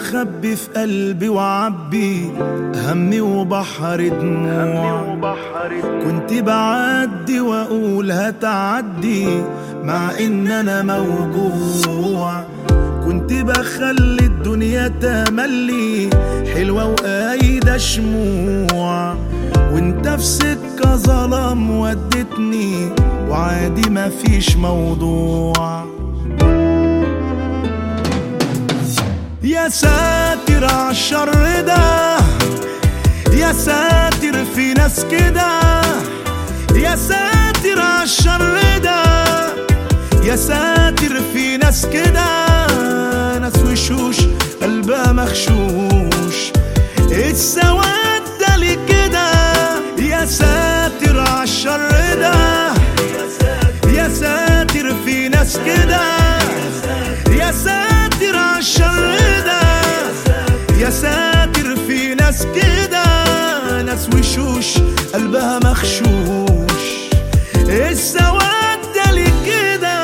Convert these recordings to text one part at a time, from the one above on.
واخبي في قلبي وعبي همي وبحر دموع كنت بعدي واقول هتعدي مع ان انا موجوع كنت بخلي الدنيا تملي حلوة وقايدة شموع وانت في سكة ظلام ودتني وعادي مفيش موضوع يا ساتر عالشر ده يا ساتر في ناس كده يا ساتر عالشر ده يا ساتر في ناس كده ناس وشوش قلبها مخشوش السواد ده ليه كده يا ساتر عالشر ده يا ساتر في ناس كده يا ساتر عالشر ده يا ساتر في ناس كده ناس وشوش قلبها مخشوش السواد ده ليه كده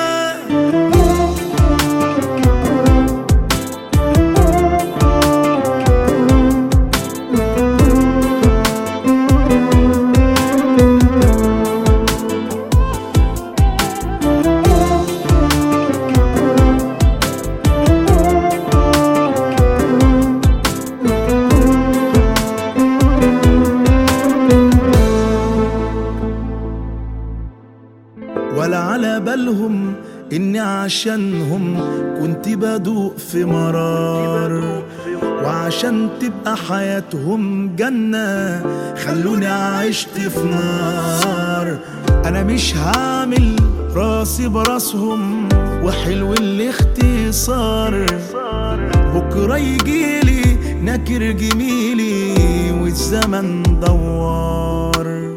ولا على بالهم اني عشانهم كنت بدوق في مرار وعشان تبقى حياتهم جنة خلوني عشت في نار انا مش هعمل راسي براسهم وحلو الاختصار بكرة يجيلي نكر جميلي والزمن دوار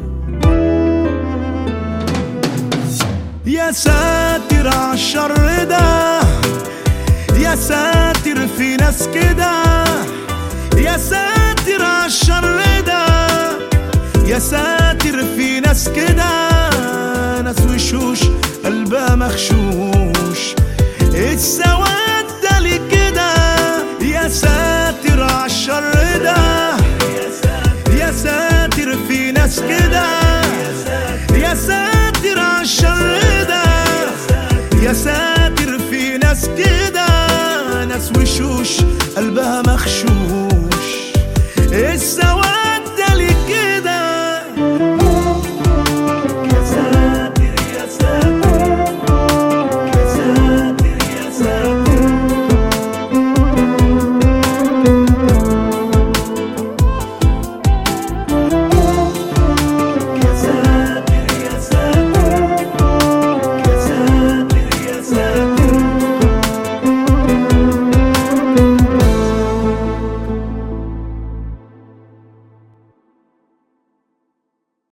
يا ساتر عالشر ده يا ساتر في ناس كده يا ساتر عالشر ده يا ساتر في ناس كده ناس وشوش قلبها مخشوش السواد ده ليه كده يا ساتر عالشر ده يا ساتر في ناس كده يا ساتر عالشر ده يا ساتر في ناس كده ناس وشوش قلبها مخشوش السواد